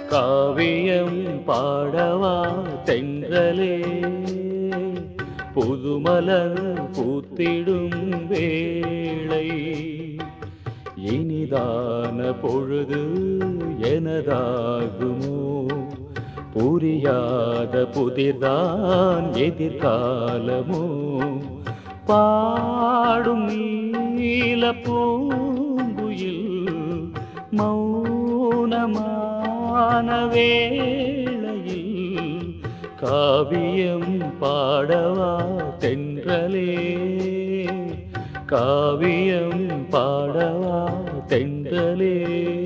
காவியம் பாடவா தென்றலே புதுமலர் பூத்திடும் வேளை இனிதான பொழுது எனதாகுமோ புரியாத புதிர்தான் எதிர்காலமோ பாடும் நீல பூங்குயில் மௌனமான வேளையில் காவியம் பாடவா தென்றலே காவியம் பாடவா தென்றலே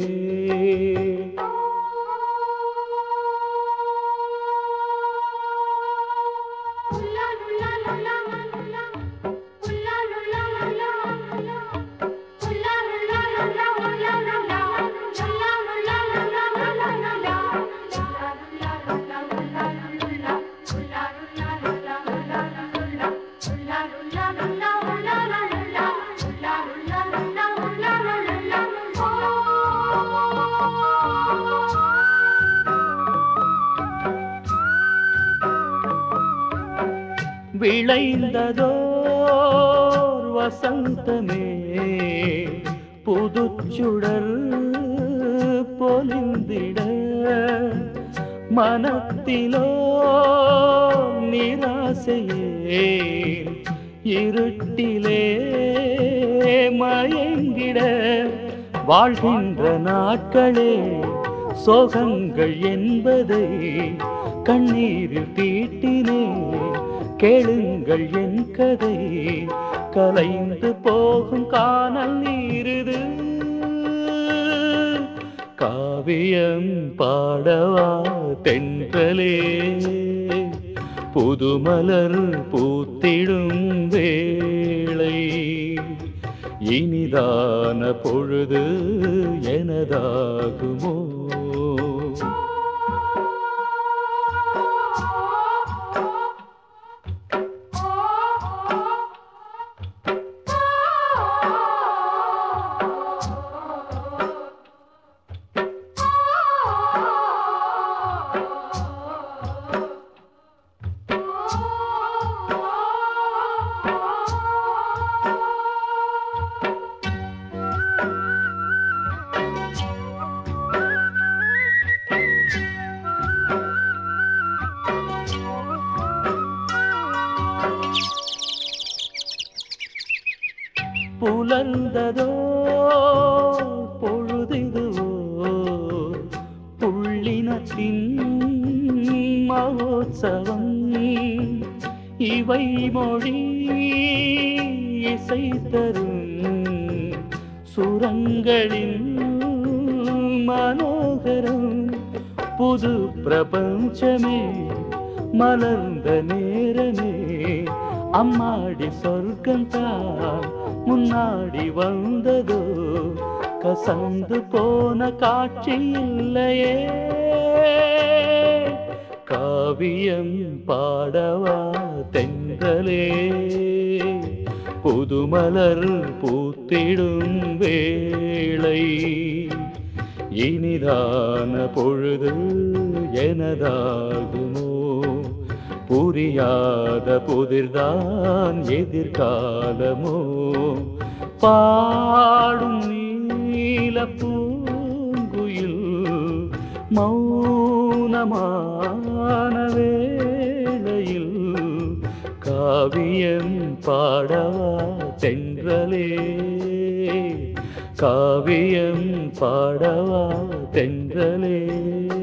விளைந்ததோர் வசந்தமே புதுச்சுடர் பொலிந்திட மனத்திலோ நிராசையே இருட்டிலே மயங்கிட வாழ்கின்ற நாட்களே சோகங்கள் என்பதை கண்ணீரில் தீட்டினே கேளுங்கள் என் கதை கலைந்து போகும் காணல் நீருது காவியம் பாடவா தென்றலே புதுமலர் பூத்திடும் வேளை இனிதான பொழுது எனதாகுமோ புலர்ந்ததோ பொழுதிதுவோ புள்ளினத்தின் மகோத்சவம் இவை மொழி இசை தரும் சுரங்களின் மனோகரம் புது பிரபஞ்சமே மலர்ந்த நேரமே அம்மாடி சொர்க்கந்தான் முன்னாடி வந்ததோ கசந்து போன காட்சி இல்லையே காவியம் பாடவா தென்றலே புதுமலர் பூத்திடும் வேளை இனிதான பொழுது எனதாகுமோ புரியாத புதிர்தான் எதிர்காலமோ பாடும் நீல பூங்குயில் மௌனமான வேளையில் காவியம் பாடவா தென்றலே காவியம் பாடவா தென்றலே